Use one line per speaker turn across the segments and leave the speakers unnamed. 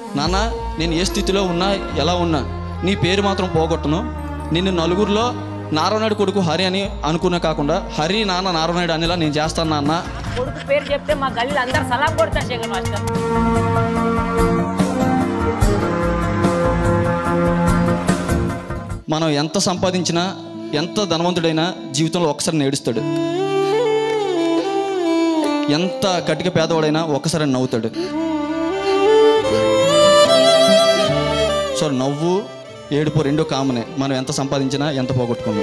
నాన్న నేను ఏ స్థితిలో ఉన్నా ఎలా ఉన్నా నీ పేరు మాత్రం పోగొట్టను నిన్ను నలుగురిలో నారాయణుడు కొడుకు హరి అని అనుకునే కాకుండా హరి నాన్న నారాయణుడు అనేలా నేను చేస్తాను నాన్న
కొడుకు పేరు చెప్తే మా గల్లీలో అందరు సలాం కొడతారు శేఖర్ మాస్టర్
మనం ఎంత సంపాదించినా ఎంత ధనవంతుడైనా జీవితంలో ఒకసారి నేడుస్తాడు ఎంత కటిక పేదవాడైనా ఒక్కసారి నవ్వుతాడు సో నవ్వు ఏడుపు రెండో కామనే మనం ఎంత సంపాదించినా ఎంత పోగొట్టుకున్నాం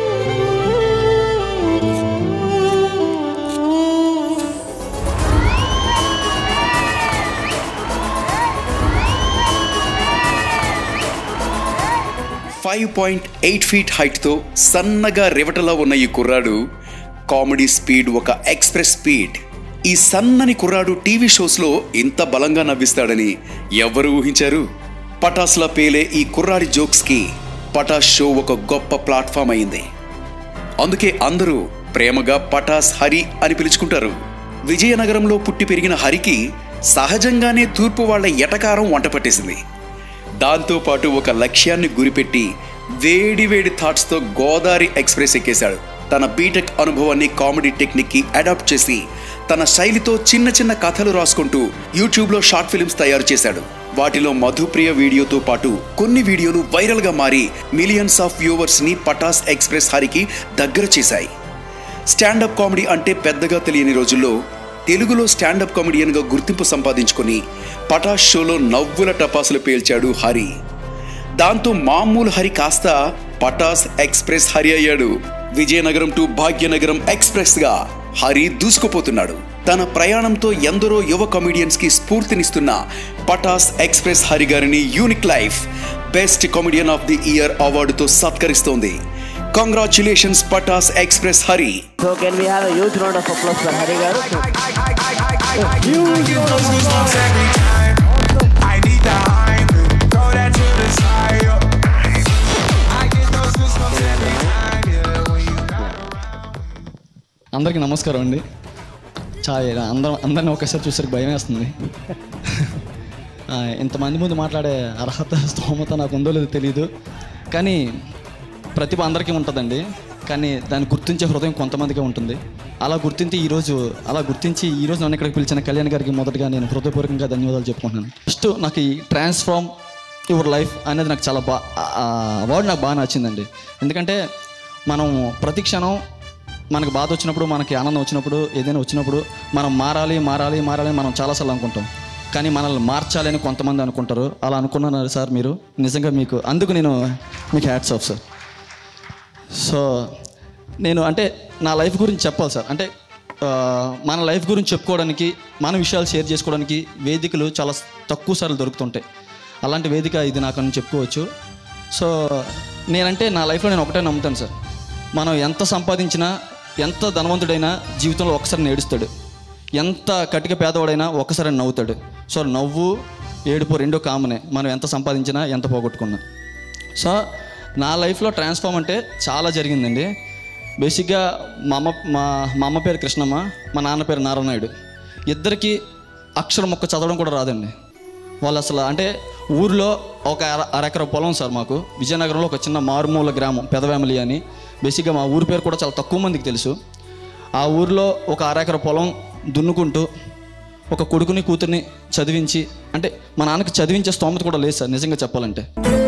ఫైవ్ పాయింట్ ఎయిట్ ఫీట్ హైట్తో సన్నగా రివటలా ఉన్న ఈ కుర్రాడు కామెడీ స్పీడ్ ఒక ఎక్స్ప్రెస్ స్పీడ్ ఈ సన్నని కుర్రాడు టీవీ షోస్లో ఇంత బలంగా నవ్విస్తాడని ఎవరు ఊహించారు పటాస్లా పేలే ఈ కుర్రాడి జోక్స్కి పటాస్ షో ఒక గొప్ప ప్లాట్ఫామ్ అయింది అందుకే అందరూ ప్రేమగా పటాస్ హరి అని పిలుచుకుంటారు విజయనగరంలో పుట్టి పెరిగిన హరికి సహజంగానే తూర్పు వాళ్ళ ఎటకారం వంట పట్టేసింది దాంతో పాటు ఒక లక్ష్యాన్ని గురిపెట్టి వేడి వేడి థాట్స్తో గోదావరి ఎక్స్ప్రెస్ ఎక్కేశాడు తన బీటెక్ అనుభవాన్ని కామెడీ టెక్నిక్కి అడాప్ట్ చేసి తన శైలితో చిన్న చిన్న కథలు రాసుకుంటూ యూట్యూబ్లో షార్ట్ ఫిల్మ్స్ తయారు చేశాడు వాటిలో మధుప్రియ వీడియోతో పాటు కొన్ని వీడియోలు వైరల్గా మారి మిలియన్స్ ఆఫ్ వ్యూవర్స్ ని పటాస్ ఎక్స్ప్రెస్ హరికి దగ్గర చేశాయి స్టాండప్ కామెడీ అంటే పెద్దగా తెలియని రోజుల్లో తెలుగులో స్టాండప్ కామెడియన్గా గుర్తింపు సంపాదించుకొని పటాస్ షోలో నవ్వుల టపాసులు పేల్చాడు హరి దాంతో మామూలు హరి కాస్త పటాస్ ఎక్స్ప్రెస్ హరి అయ్యాడు విజయనగరం టు భాగ్యనగరం ఎక్స్ప్రెస్ గా హరి దూసుకుపోతున్నాడు తన ప్రయాణంతో ఎందరో యువ కమెడియన్స్ కి స్ఫూర్తినిస్తున్న పటాస్ ఎక్స్ప్రెస్ హరి గారిని unique life best comedian of the year అవార్డుతో సత్కరిస్తోంది congratulations Patas express Hari
So can we have a huge round of applause for Hari Garu?
I need the hype, throw that to the side. I get those goosebumps every time, yeah, when you
అందరికీ నమస్కారం అండి చాలా అందరం అందరిని ఒకసారి చూసరికి భయం వేస్తుంది ఆ, ఇంతమంది ముందు మాట్లాడే అర్హత స్తోమత నాకు ఉందో లేదో తెలియదు కానీ ప్రతిభ అందరికీ ఉంటుందండి కానీ దాన్ని గుర్తించే హృదయం కొంతమందికే ఉంటుంది అలా గుర్తించి ఈరోజు అలా గుర్తించి ఈరోజు నన్ను ఇక్కడికి పిలిచిన కళ్యాణ్ గారికి మొదటగా నేను హృదయపూర్వకంగా ధన్యవాదాలు చెప్పుకుంటున్నాను ఫస్ట్ నాకు ఈ ట్రాన్స్ఫార్మ్ యువర్ లైఫ్ అనేది నాకు చాలా బా అవార్డు నాకు బాగా నచ్చిందండి ఎందుకంటే మనం ప్రతి క్షణం మనకు బాధ వచ్చినప్పుడు మనకి ఆనందం వచ్చినప్పుడు ఏదైనా వచ్చినప్పుడు మనం మారాలి మారాలి మారాలి అని మనం చాలాసార్లు అనుకుంటాం కానీ మనల్ని మార్చాలని కొంతమంది అనుకుంటారు అలా అనుకున్నారు సార్ మీరు నిజంగా మీకు అందుకు నేను మీకు హ్యాట్స్ ఆఫ్ సార్ సో నేను అంటే నా లైఫ్ గురించి చెప్పాలి సార్ అంటే ఆ, మన లైఫ్ గురించి చెప్పుకోవడానికి మన విషయాలు షేర్ చేసుకోవడానికి వేదికలు చాలా తక్కువ సార్లు దొరుకుతుంటాయి అలాంటి వేదిక ఇది నాకు అని చెప్పుకోవచ్చు సో నేనంటే నా లైఫ్లో నేను ఒకటే నమ్ముతాను సార్ మనం ఎంత సంపాదించినా ఎంత ధనవంతుడైనా జీవితంలో ఒకసారి నేడుస్తాడు ఎంత కటిక పేదవాడైనా ఒక్కసారి నవ్వుతాడు సో నవ్వు ఏడుపు రెండో కామనే మనం ఎంత సంపాదించినా ఎంత పోగొట్టుకున్నా సో నా లైఫ్లో ట్రాన్స్ఫార్మ్ అంటే చాలా జరిగిందండి బేసిక్గా మా అమ్మ మా మా అమ్మ పేరు కృష్ణమ్మ మా నాన్న పేరు నారాయణుడు ఇద్దరికి అక్షరం ఒక్క చదవడం కూడా రాదండి వాళ్ళు అసలు అంటే ఊర్లో ఒక అర అరెకర పొలం సార్ మాకు విజయనగరంలో ఒక చిన్న మారుమూల గ్రామం పెదవేమలి అని బేసిక్గా మా ఊరి పేరు కూడా చాలా తక్కువ మందికి తెలుసు ఆ ఊర్లో ఒక అరెకర పొలం దున్నుకుంటూ ఒక కొడుకుని కూతుర్ని చదివించి అంటే మా నాన్నకి చదివించే స్తోమత కూడా లేదు సార్ నిజంగా చెప్పాలంటే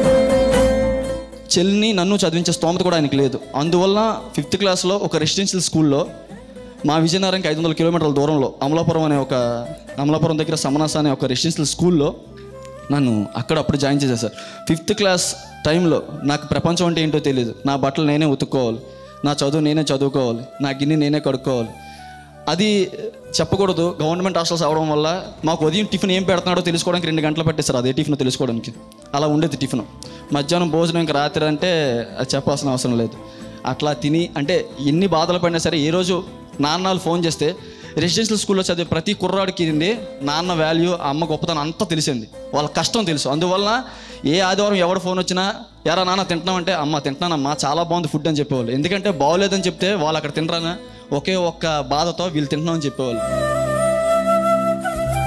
చెల్లిని నన్ను చదివించే స్తోమత కూడా ఆయనకి లేదు అందువల్ల ఫిఫ్త్ క్లాస్లో ఒక రెసిడెన్షియల్ స్కూల్లో మా విజయనగరంకి ఐదు వందల కిలోమీటర్ల దూరంలో అమలాపురం అనే ఒక అమలాపురం దగ్గర సమనాస అనే ఒక రెసిడెన్షియల్ స్కూల్లో నన్ను అక్కడ అప్పుడు జాయిన్ చేశారు సార్ ఫిఫ్త్ క్లాస్ టైంలో నాకు ప్రపంచం అంటే ఏంటో తెలియదు నా బట్టలు నేనే ఉతుక్కోవాలి నా చదువు నేనే చదువుకోవాలి నా గిన్నె నేనే కడుక్కోవాలి అది చెప్పకూడదు గవర్నమెంట్ హాస్టల్స్ అవడం వల్ల మాకు ఉదయం టిఫిన్ ఏం పెడుతున్నాడో తెలుసుకోవడానికి రెండు గంటలు పెట్టేస్తారు అదే టిఫిన్ తెలుసుకోవడానికి అలా ఉండేది టిఫిన్ మధ్యాహ్నం భోజనం ఇంకా రాత్రి అంటే అది చెప్పాల్సిన అవసరం లేదు అట్లా తిని అంటే ఎన్ని బాధలు పడినా సరే ఏ రోజు నాన్నలు ఫోన్ చేస్తే రెసిడెన్షియల్ స్కూల్లో చదివే ప్రతి కుర్రాడికి ఇది నాన్న వాల్యూ అమ్మ గొప్పతనం అంతా తెలిసింది వాళ్ళ కష్టం తెలుసు అందువల్ల ఏ ఆదివారం ఎవడు ఫోన్ వచ్చినా ఎరా నాన్న తింటున్నామంటే అమ్మ తింటున్నానమ్మా చాలా బాగుంది ఫుడ్ అని చెప్పేవాళ్ళు ఎందుకంటే బాగోలేదని చెప్తే వాళ్ళు అక్కడ తినరానా ఒకే ఒక్క బాధతో వీళ్ళు తింటున్నామని చెప్పేవాళ్ళు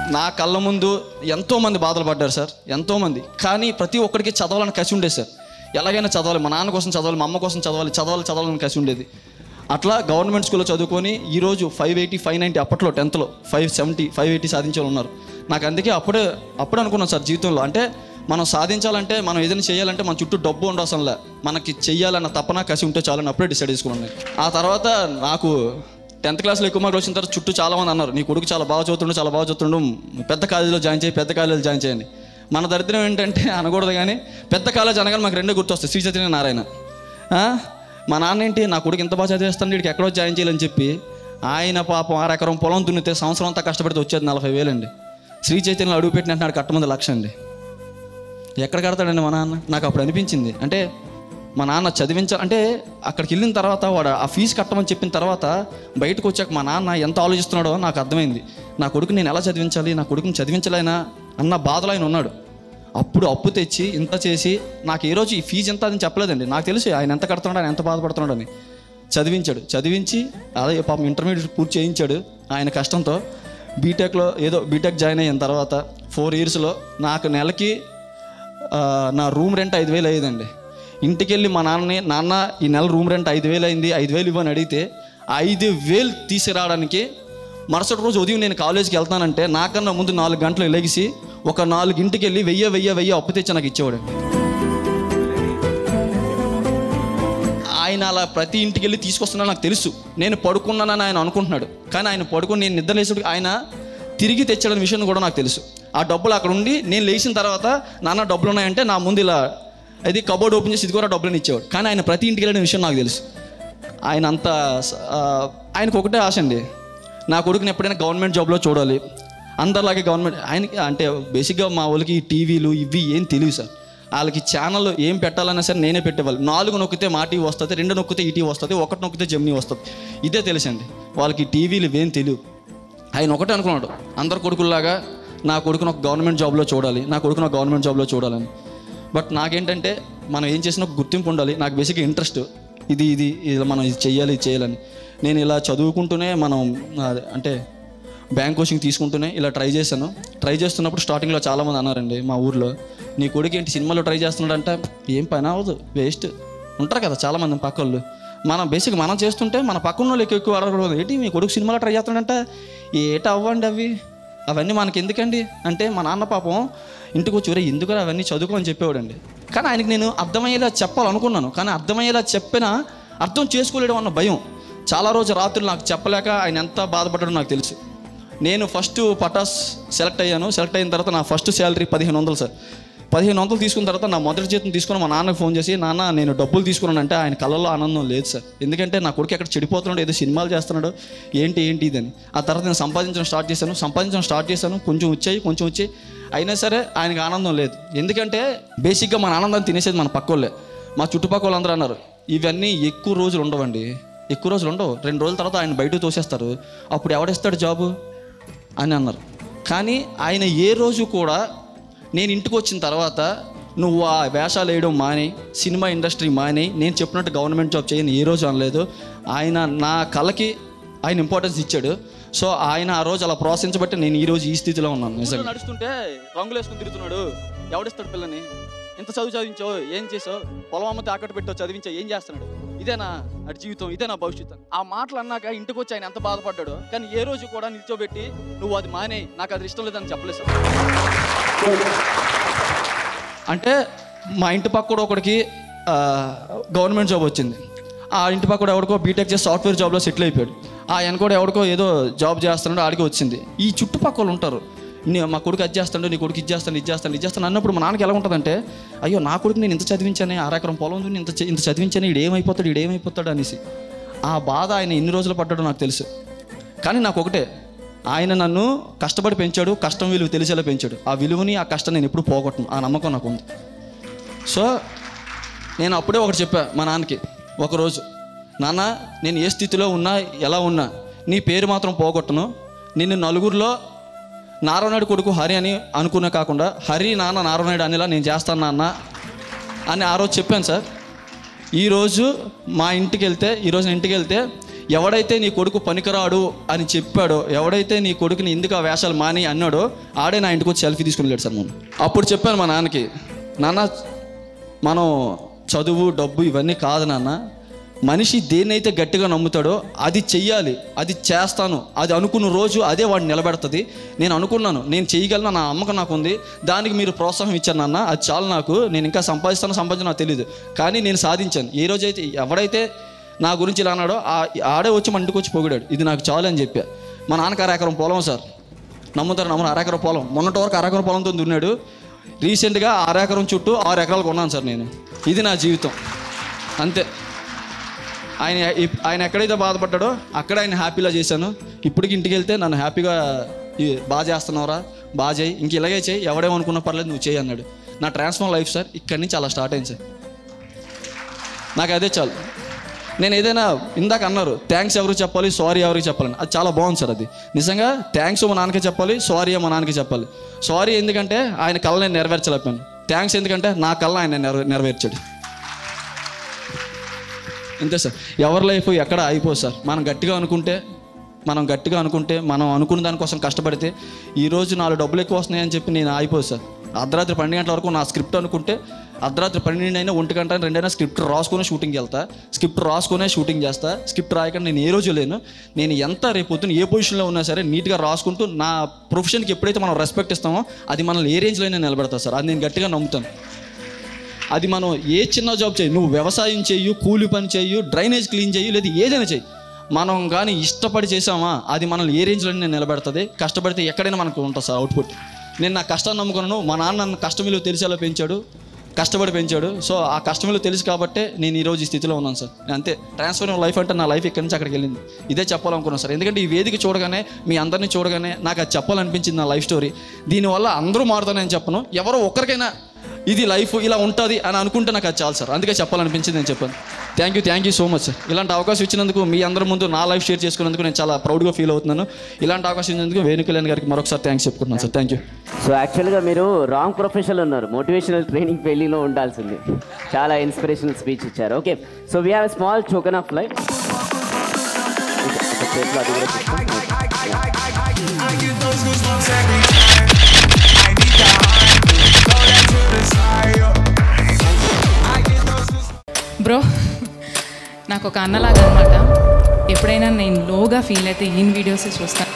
నా కళ్ళ ముందు ఎంతోమంది బాధలు పడ్డారు సార్ ఎంతోమంది కానీ ప్రతి ఒక్కరికి చదవాలని కసి ఉండేది సార్ ఎలాగైనా చదవాలి మా నాన్న కోసం చదవాలి మా అమ్మ కోసం చదవాలి చదవాలి చదవాలని కసి ఉండేది అట్లా గవర్నమెంట్ స్కూల్లో చదువుకొని ఈరోజు ఫైవ్ ఎయిటీ ఫైవ్ నైంటీ అప్పట్లో టెన్త్లో ఫైవ్ సెవెంటీ ఫైవ్ ఎయిటీ సాధించే వాళ్ళు ఉన్నారు నాకు అందుకే అప్పుడే అప్పుడే అనుకున్నాను సార్ జీవితంలో అంటే మనం సాధించాలంటే మనం ఏదైనా చేయాలంటే మన చుట్టూ డబ్బు ఉండవసరంలే మనకి చెయ్యాలన్న తపన కసి ఉంటే చాలని అప్పుడే డిసైడ్ చేసుకున్నాను నేను. ఆ తర్వాత నాకు టెన్త్ క్లాస్లో ఎక్కువ మార్కులు వచ్చిన తర్వాత చుట్టూ చాలా మంది అన్నారు నీ కొడుకు చాలా బాగా చదువుతుండు చాలా బాగా చదువుతుండు పెద్ద కాలేజీలో జాయిన్ చేయి పెద్ద కాలేజీలో జాయిన్ చేయండి మన దరిద్రం ఏంటంటే అనకూడదు కానీ పెద్ద కాలేజ్ అనగానే మాకు రెండే గుర్తొస్తాయి శ్రీ చైతన్య నారాయణ ఆ? మా నాన్న ఏంటి నా కొడుకు ఇంత బాగా చదివేస్తాను వీడికి ఎక్కడో జాయిన్ చేయాలని చెప్పి ఆయన పాపం ఆరు ఎకరం పొలం దున్నితే సంవత్సరం అంతా కష్టపడితే వచ్చేది నలభై వేలండి శ్రీ చైతన్యలో అడుగు పెట్టినట్టు కట్టమంది లక్ష అండి ఎక్కడ కడతాడండి మా నాన్న నాకు అప్పుడు అనిపించింది అంటే మా నాన్న చదివించ అంటే అక్కడికి వెళ్ళిన తర్వాత వాడు ఆ ఫీజు కట్టమని చెప్పిన తర్వాత బయటకు వచ్చాక మా నాన్న ఎంత ఆలోచిస్తున్నాడో నాకు అర్థమైంది నా కొడుకు నేను ఎలా చదివించాలి నా కొడుకుని చదివించలేనా అన్న బాధలో ఆయన ఉన్నాడు అప్పుడు అప్పు తెచ్చి ఇంత చేసి నాకు ఏ రోజు ఈ ఫీజు ఎంత అని చెప్పలేదండి నాకు తెలుసు ఆయన ఎంత కడుతున్నాడు ఆయన ఎంత బాధపడుతున్నాడు అని చదివించాడు చదివించి అదే పాపం ఇంటర్మీడియట్ పూర్తి చేయించాడు ఆయన కష్టంతో బీటెక్లో ఏదో బీటెక్ జాయిన్ అయిన తర్వాత ఫోర్ ఇయర్స్లో నాకు నెలకి ఆ, నా రూమ్ రెంట్ ఐదు వేలు అయ్యేదండి ఇంటికి వెళ్ళి మా నాన్నని నాన్న ఈ నెల రూమ్ రెంట్ ఐదు వేలు అయింది ఐదు వేలు ఇవ్వని అడిగితే ఐదు వేలు తీసుకురావడానికి మరుసటి రోజు ఉదయం నేను కాలేజీకి వెళ్తానంటే నాకన్నా ముందు నాలుగు గంటలు లెగిసి ఒక నాలుగు ఇంటికి వెళ్ళి వెయ్యి వెయ్యి వెయ్యి అప్పు తెచ్చి నాకు ఇచ్చేవాడు ఆయన అలా ప్రతి ఇంటికి వెళ్ళి తీసుకొస్తున్నా నాకు తెలుసు నేను పడుకున్నానని ఆయన అనుకుంటున్నాడు కానీ ఆయన పడుకుని నేను నిద్ర లేచుడు ఆయన తిరిగి తెచ్చాడని విషయం కూడా నాకు తెలుసు ఆ డబ్బులు అక్కడ ఉండి నేను లేచిన తర్వాత నాన్న డబ్బులు ఉన్నాయంటే నా ముందు ఇలా అది కబోర్డ్ ఓపెన్ చేసి ఇది కూడా డబ్బులని ఇచ్చేవాడు కానీ ఆయన ప్రతి ఇంటికి వెళ్ళిన విషయం నాకు తెలుసు ఆయన అంత ఆ, ఆయనకు ఒకటే ఆశ అండి నా కొడుకుని ఎప్పుడైనా గవర్నమెంట్ జాబ్లో చూడాలి అందరిలాగే గవర్నమెంట్ ఆయనకి అంటే బేసిక్గా మా వాళ్ళకి ఈ టీవీలు ఇవి ఏం తెలియదు సార్ వాళ్ళకి ఛానల్ ఏం పెట్టాలన్నా సరే నేనే పెట్టేవాళ్ళు నాలుగు నొక్కితే మా టీవీ వస్తుంది రెండు నొక్కితే ఈ టీవీ వస్తుంది ఒకటి నొక్కితే జమ్నీ వస్తుంది ఇదే తెలుసండి వాళ్ళకి టీవీలు ఇవేం తెలియదు ఆయన ఒకటే అనుకున్నాడు అందరు కొడుకుల్లాగా నా కొడుకును ఒక గవర్నమెంట్ జాబ్లో చూడాలి నా కొడుకును ఒక గవర్నమెంట్ జాబ్లో చూడాలని బట్ నాకేంటంటే మనం ఏం చేసినా ఒక గుర్తింపు ఉండాలి నాకు బేసిక్గా ఇంట్రెస్ట్ ఇది ఇది ఇలా మనం ఇది చేయాలి ఇది చేయాలని నేను ఇలా చదువుకుంటూనే మనం అదే, అంటే బ్యాంక్ కోచింగ్ తీసుకుంటూనే ఇలా ట్రై చేశాను ట్రై చేస్తున్నప్పుడు స్టార్టింగ్లో చాలామంది అన్నారండి మా ఊర్లో నీ కొడుకు ఏంటి సినిమాలో ట్రై చేస్తున్నాడంటే ఏం పని అవ్వదు వేస్ట్ ఉంటారు కదా చాలామంది పక్క వాళ్ళు మనం బేసిక్ మనం చేస్తుంటే మన పక్కన వాళ్ళు ఎక్కువ ఎక్కువ అడగకూడదు ఏంటి మీ కొడుకు సినిమాలో ట్రై చేస్తున్నాడంటే ఏట అవ్వండి అవి అవన్నీ మనకి ఎందుకండి అంటే మా నాన్న పాపం ఇంటికి వచ్చి "ఒరేయ్, ఎందుకురా అవన్నీ చదువుకో అని చెప్పేవాడండి కానీ ఆయనకి నేను అర్థమయ్యేలా చెప్పాలనుకున్నాను కానీ అర్థమయ్యేలా చెప్పినా అర్థం చేసుకోలేడం అన్న భయం చాలా రోజు రాత్రులు నాకు చెప్పలేక ఆయన ఎంత బాధపడ్డాడో నాకు తెలుసు నేను ఫస్ట్ పటాస్ సెలెక్ట్ అయ్యాను సెలెక్ట్ అయిన తర్వాత నా ఫస్ట్ శాలరీ పదిహేను వందలు సార్ పదిహేను వందలు తీసుకున్న తర్వాత నా మొదటి జీతం తీసుకుని మా నాన్నకు ఫోన్ చేసి నాన్న నేను డబ్బులు తీసుకున్నానంటే ఆయన కళ్ళలో ఆనందం లేదు సార్ ఎందుకంటే నా కొడుకు ఎక్కడ చెడిపోతున్నాడు ఏదో సినిమాలు చేస్తున్నాడు ఏంటి ఏంటి ఇదని ఆ తర్వాత నేను సంపాదించడం స్టార్ట్ చేశాను సంపాదించడం స్టార్ట్ చేశాను కొంచెం వచ్చాయి కొంచెం వచ్చాయి అయినా సరే ఆయనకి ఆనందం లేదు ఎందుకంటే బేసిక్గా మన ఆనందాన్ని తినేసేది మన పక్కోళ్ళే మా చుట్టుపక్కల వాళ్ళందరూ అన్నారు ఇవన్నీ ఎక్కువ రోజులు ఉండవండి ఎక్కువ రోజులు ఉండవు రెండు రోజుల తర్వాత ఆయన బయటకు తోసేస్తారు అప్పుడు ఎవడిస్తాడు జాబు అని అన్నారు కానీ ఆయన ఏ రోజు కూడా నేను ఇంటికి వచ్చిన తర్వాత నువ్వు ఆ వేషాలు వేయడం మాని సినిమా ఇండస్ట్రీ మాని నేను చెప్పినట్టు గవర్నమెంట్ జాబ్ చేయని ఏ రోజు అనలేదు ఆయన నా కళకి ఆయన ఇంపార్టెన్స్ ఇచ్చాడు సో ఆయన ఆ రోజు అలా ప్రోత్సహించబట్టి నేను ఈ రోజు ఈ స్థితిలో ఉన్నాను నిజంగా నడుస్తుంటే రంగులు వేసుకుని తిరుగుతున్నాడు ఎవడిస్తాడు పిల్లని ఎంత చదువు చదివించావు ఏం చేసావు పొలం అమ్మ తాకట్టు పెట్టావు చదివించావు ఏం చేస్తున్నాడు ఇదేనా అటు జీవితం ఇదేనా భవిష్యత్తు అని. ఆ మాటలు అన్నాక ఇంటికి వచ్చి ఆయన ఎంత బాధపడ్డాడు కానీ ఏ రోజు కూడా నిల్చోబెట్టి నువ్వు అది మానే నాకు అది ఇష్టం లేదని చెప్పలేదు సార్ అంటే మా ఇంటి పక్క కూడా ఒకడికి ఆ, గవర్నమెంట్ జాబ్ వచ్చింది ఆ ఇంటి పక్క కూడా ఎవడికో బీటెక్ చేసి సాఫ్ట్వేర్ జాబ్లో సెటిల్ అయిపోయాడు ఆ ఆయన కూడా ఎవడికో ఏదో జాబ్ చేస్తున్నాడు ఆడికి వచ్చింది ఈ చుట్టుపక్కల వాళ్ళు ఉంటారు నీ మా కొడుకు అది చేస్తాడు నీ కొడుకు ఇది చేస్తాను ఇది చేస్తాను ఇది చేస్తాను అన్నప్పుడు మా నాన్నకి ఎలా ఉంటుందంటే అయ్యో నా కొడుకు నేను ఇంత చదివించానే అరెకరం పొలం దున్ని ఇంత చ- ఇంత చదివించాను ఈడు ఏమైపోతాడు ఈడు ఏమైపోతాడు అనేసి ఆ బాధ ఆయన ఎన్ని రోజులు పడ్డాడో నాకు తెలుసు కానీ నాకు ఒకటే ఆయన నన్ను కష్టపడి పెంచాడు కష్టం విలువ తెలిసేలా పెంచాడు ఆ విలువని ఆ కష్టం నేను ఎప్పుడు పోగొట్టను ఆ నమ్మకం నాకు ఉంది సో నేను అప్పుడే ఒకటి చెప్పా మా నాన్నకి ఒకరోజు నాన్న నేను ఏ స్థితిలో ఉన్నా ఎలా ఉన్నా నీ పేరు మాత్రం పోగొట్టను నిన్ను నలుగురిలో నారాయణుడు కొడుకు హరి అని అనుకునే కాకుండా హరి నాన్న నారాయణుడు అనేలా నేను చేస్తాను నాన్న అని ఆ రోజు చెప్పాను సార్ ఈరోజు మా ఇంటికి వెళ్తే ఈరోజు నేను ఇంటికి వెళ్తే ఎవడైతే నీ కొడుకు పనికిరాడు అని చెప్పాడో ఎవడైతే నీ కొడుకుని ఎందుకు ఆ వేషాలు మాని అన్నాడో ఆడే నా ఇంటికి వచ్చి సెల్ఫీ తీసుకుని వెళ్ళాడు సార్ మొన్న అప్పుడు చెప్పాను మా నాన్నకి నాన్న మనం చదువు డబ్బు ఇవన్నీ కాదు నాన్న మనిషి దేన్నైతే గట్టిగా నమ్ముతాడో అది చెయ్యాలి అది చేస్తాను అది అనుకున్న రోజు అదే వాడిని నిలబెడుతుంది నేను అనుకున్నాను నేను చేయగలను నా అమ్మకం నాకు ఉంది దానికి మీరు ప్రోత్సాహం ఇచ్చారు నాన్న అది చాలు నాకు నేను ఇంకా సంపాదిస్తాను సంపాదించిన నాకు తెలియదు కానీ నేను సాధించాను ఏ రోజైతే ఎవడైతే నా గురించి ఇలా అన్నాడో ఆ ఆడే వచ్చి మన ఇంటికి వచ్చి పొగిడాడు ఇది నాకు చాలు అని చెప్పా మా నాన్నకి అరెకరం పొలం సార్ నమ్ముతారు నమ్మరు అరెకరం పొలం మొన్నటి వరకు అరెకరం పొలంతో దున్నాడు రీసెంట్గా అరెకరం చుట్టూ ఆరు ఎకరాలు కొన్నాను సార్ నేను ఇది నా జీవితం అంతే ఆయన ఇప్- ఆయన ఎక్కడైతే బాధపడ్డాడో అక్కడ ఆయన హ్యాపీలా చేశాను ఇప్పటికి ఇంటికి వెళ్తే నన్ను హ్యాపీగా "ఈ బాగా చేస్తున్నావురా బాగా చేయి ఇంక ఇలాగే చేయి ఎవడేమనుకున్నా పర్లేదు నువ్వు చేయి అన్నాడు నా ట్రాన్స్ఫార్మ్ లైఫ్ సార్ ఇక్కడి నుంచి అలా స్టార్ట్ అయింది సార్ నాకు అదే చాలు నేను ఏదైనా ఇందాక అన్నారు థ్యాంక్స్ ఎవరికి చెప్పాలి సారీ ఎవరికి చెప్పాలని అది చాలా బాగుంది సార్ అది నిజంగా థ్యాంక్స్ మా నాన్నకి చెప్పాలి సారీ మా నాన్నకి చెప్పాలి సారీ ఎందుకంటే ఆయన కళ్ళ నేను నెరవేర్చలేకపోయాను థ్యాంక్స్ ఎందుకంటే నా కళ్ళ ఆయన నెరవే నెరవేర్చాడు అంతే సార్ ఎవరి లైఫ్ ఎక్కడ అయిపోదు సార్ మనం గట్టిగా అనుకుంటే మనం గట్టిగా అనుకుంటే మనం అనుకున్న దానికోసం కష్టపడితే ఈరోజు నాలుగు డబ్బులు ఎక్కువ వస్తున్నాయని చెప్పి నేను ఆగిపోదు సార్ అర్ధరాత్రి పన్నెండు గంటల వరకు నా స్క్రిప్ట్ అనుకుంటే అర్ధరాత్రి పన్నెండు అయినా ఒంటి గంట రెండైనా స్క్రిప్ట్ రాసుకునే షూటింగ్కి వెళ్తా స్క్రిప్ట్ రాసుకునే షూటింగ్ చేస్తా స్క్రిప్ట్ రాయకుండా నేను ఏ రోజు లేను నేను ఎంత రేపు పొద్దున్న ఏ పొజిషన్లో ఉన్నా సరే నీట్గా రాసుకుంటూ నా ప్రొఫెషన్కి ఎప్పుడైతే మనం రెస్పెక్ట్ ఇస్తామో అది మనల్ని ఏ రేంజ్లో అయినా నిలబెడతా సార్ అది నేను గట్టిగా నమ్ముతాను అది మనం ఏ చిన్న జాబ్ చేయి నువ్వు వ్యవసాయం చెయ్యు కూలి పని చెయ్యు డ్రైనేజ్ క్లీన్ చెయ్యు లేదా ఏదైనా చెయ్యి మనం కానీ ఇష్టపడి చేసామా అది మనల్ని ఏ రేంజ్లో నేను నిలబెడుతుంది కష్టపడితే ఎక్కడైనా మనకు ఉంటుంది సార్ అవుట్పుట్ నేను నా కష్టాన్ని నమ్ముకున్నాను మా నాన్న నన్ను కష్టం విలువ తెలిసేలా పెంచాడు కష్టపడి పెంచాడు సో ఆ కష్టం విలువ తెలుసు కాబట్టే నేను ఈరోజు ఈ స్థితిలో ఉన్నాను సార్ నేను అంతే ట్రాన్స్ఫర్ లైఫ్ అంటే నా లైఫ్ ఇక్కడి నుంచి అక్కడికి వెళ్ళింది ఇదే చెప్పాలనుకున్నాను సార్ ఎందుకంటే ఈ వేదిక చూడగానే మీ అందరినీ చూడగానే నాకు అది చెప్పాలనిపించింది నా లైఫ్ స్టోరీ దీనివల్ల అందరూ మారుతానని చెప్పను ఎవరో ఒక్కరికైనా ఇది లైఫ్ ఇలా ఉంటుంది అని అనుకుంటే నాకు అది చాలు సార్ అందుకే చెప్పాలనిపించింది నేను చెప్పాను thank you thank you so much sir ఇలాంటి అవకాశం ఇచ్చినందుకు మీ అందరి ముందు నా లైఫ్ షేర్ చేసుకున్నందుకు నేను చాలా ప్రౌడ్గా ఫీల్ అవుతున్నాను ఇలాంటి అవకాశం ఇచ్చినందుకు వేణుకళ్యాణ్ గారికి మరొకసారి థ్యాంక్స్ చెప్పుకుంటున్నాను సార్ థ్యాంక్ యూ
సో యాక్చువల్గా మీరు రాంగ్ ప్రొఫెషనల్ ఉన్నారు మోటివేషనల్ ట్రైనింగ్ పెళ్లిలో ఉండాల్సింది చాలా ఇన్స్పిరేషనల్ స్పీచ్ ఇచ్చారు okay so we have small token of life
I get those goosebumps every time. I need that high, throw that to the side. yeah. I get those goosebumps.
Bro నాకు ఒక అన్నలాగా అనమాట ఎప్పుడైనా నేను లోగా feel అయితే ఈయన videos చూస్తాను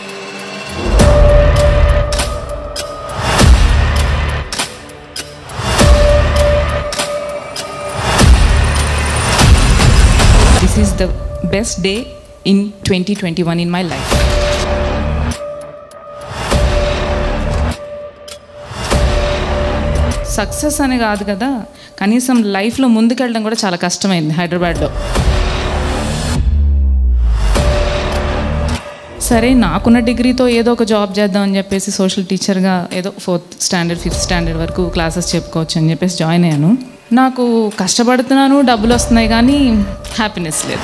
this is the best day in twenty twenty one in my life success అని కాదు కదా కనీసం లైఫ్లో ముందుకెళ్ళడం కూడా చాలా కష్టమైంది హైదరాబాద్లో సరే నాకున్న డిగ్రీతో ఏదో ఒక జాబ్ చేద్దాం అని చెప్పేసి సోషల్ టీచర్గా ఏదో ఫోర్త్ స్టాండర్డ్ ఫిఫ్త్ స్టాండర్డ్ వరకు క్లాసెస్ చెప్పుకోవచ్చు అని చెప్పేసి జాయిన్ అయ్యాను నాకు కష్టపడుతున్నాను డబ్బులు వస్తున్నాయి కానీ హ్యాపీనెస్ లేదు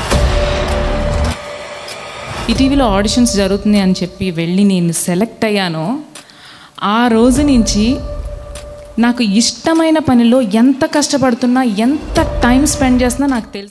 ఇటీవల ఆడిషన్స్ జరుగుతుంది అని చెప్పి వెళ్ళి నేను సెలెక్ట్ అయ్యానో ఆ రోజు నుంచి నాకు ఇష్టమైన పనిలో ఎంత కష్టపడుతున్నా ఎంత టైం స్పెండ్ చేస్తున్నా నాకు తెలుసు